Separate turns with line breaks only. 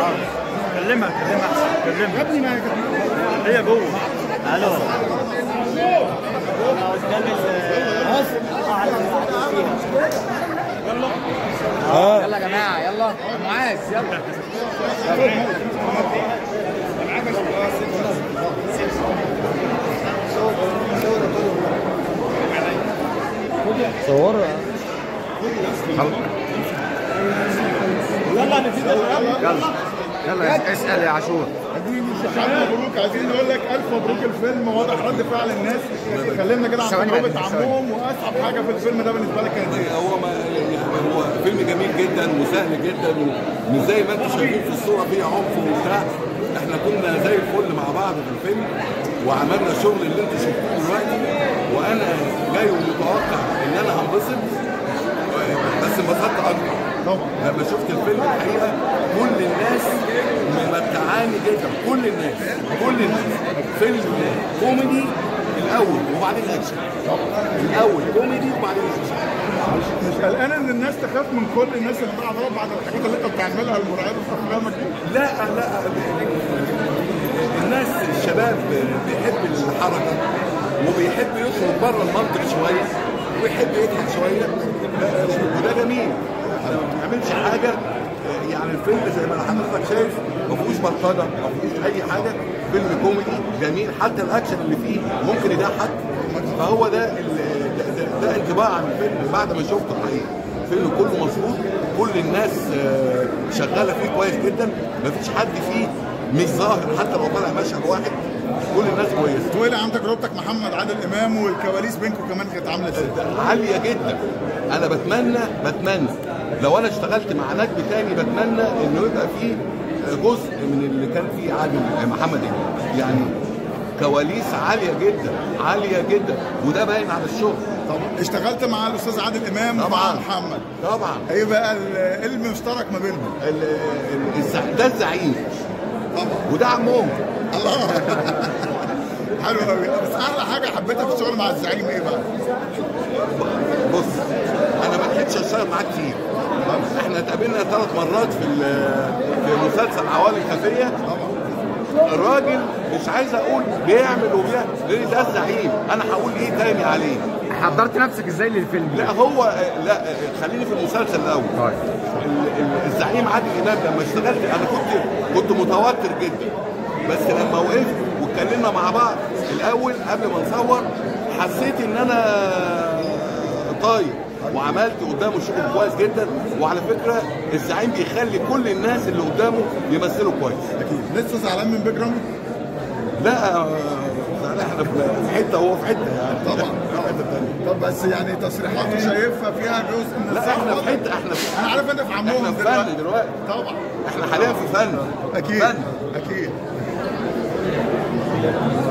كلمها كلمها احسن كلمها
يا ابني ما
هي جوه
الو انا قدام ال يلا يا جماعه يلا معاذ يلا
صورها
يلا اسال يا عاشور
الف مبروك عايزين نقول لك الف مبروك الفيلم واضح رد فعل الناس كلمنا كده عن تجربه عمهم واصعب حاجه في الفيلم ده بالنسبه لك كانت ايه؟
هو ما هو فيلم جميل جدا وسهل جدا ومش زي ما انتم شايفين في الصوره فيه عنف وبتاع احنا كنا زي الفل مع بعض في الفيلم وعملنا الشغل اللي انتم شفتوه دلوقتي وانا جاي ومتوقع ان انا هنبسط بس انبسطت اكتر
طبعا
لما شفت الفيلم الحقيقه كل الناس ممتعاني جدا كل الناس كل الناس فيلم كوميدي الاول وبعدين اكشن الاول كوميدي وبعدين اكشن
مش قلقان ان الناس تخاف من كل الناس اللي بعد بعد الحاجات اللي انت بتعملها المرعبه في افلامك دي؟
لا لا الناس الشباب بيحب الحركه وبيحب يخرج بره المنطق شويه ويحب يضحك شويه وده جميل احنا ما بنعملش حاجه يعني الفيلم زي ما حضرتك شايف ما فيهوش بلطجه ما فيهوش اي حاجه فيلم كوميدي جميل حتى الاكشن اللي فيه ممكن يضحك فهو ده ال- ده, ده, ده انطباع عن الفيلم بعد ما شفته الحقيقه الفيلم كله مظبوط كل الناس آه، شغاله فيه كويس جدا مفيش حد فيه مش ظاهر حتى لو طالع مشهد واحد كل الناس كويسه
تقول لي عن تجربتك محمد عادل امام والكواليس بينكم كمان كانت عامله ازاي؟
عاليه جدا انا بتمنى بتمنى لو انا اشتغلت مع نجم تاني بتمنى انه يبقى فيه جزء من اللي كان فيه عادل محمد امام يعني كواليس عاليه جدا عاليه جدا وده باين على الشغل
طبعا اشتغلت مع الاستاذ عادل امام ومع
طبعا.
محمد
طبعا
ايه بقى ال- ايه المشترك ما بينهم؟
ال- ال- الزع- ده الزعيم
طبعا
وده عمهم
الله حلو قوي بس احلى حاجه حبيتها في الشغل مع الزعيم ايه بقى؟
بص انا ما لحقتش اشتغل معاه كتير احنا اتقابلنا ثلاث مرات في ال- في مسلسل عوالم خفيه الراجل مش عايز اقول بيعمل وبيعمل لان ده الزعيم انا هقول ايه تاني عليه
حضرت نفسك ازاي للفيلم
لا هو لا خليني في المسلسل الاول
طيب
ال- ال- الزعيم عادل امام لما اشتغلت انا كنت كنت متوتر جدا بس لما وقفت واتكلمنا مع بعض الاول قبل ما نصور حسيت ان انا طاير وعملت قدامه شغل كويس جدا وعلى فكره الزعيم بيخلي كل الناس اللي قدامه يمثلوا كويس
اكيد لسه زعلان من بيج رامي؟
لا آه، لا، احنا في حته وهو في حته يعني
طبعا.
في حته ثانيه
طب بس يعني تصريحاته شايفها فيها جزء من
لا
الصح
احنا في
ولا-
حته احنا في
انا عارف انت في عمهم
احنا في فن دلوقتي
طبعا
احنا حاليا في فن
اكيد
فن
اكيد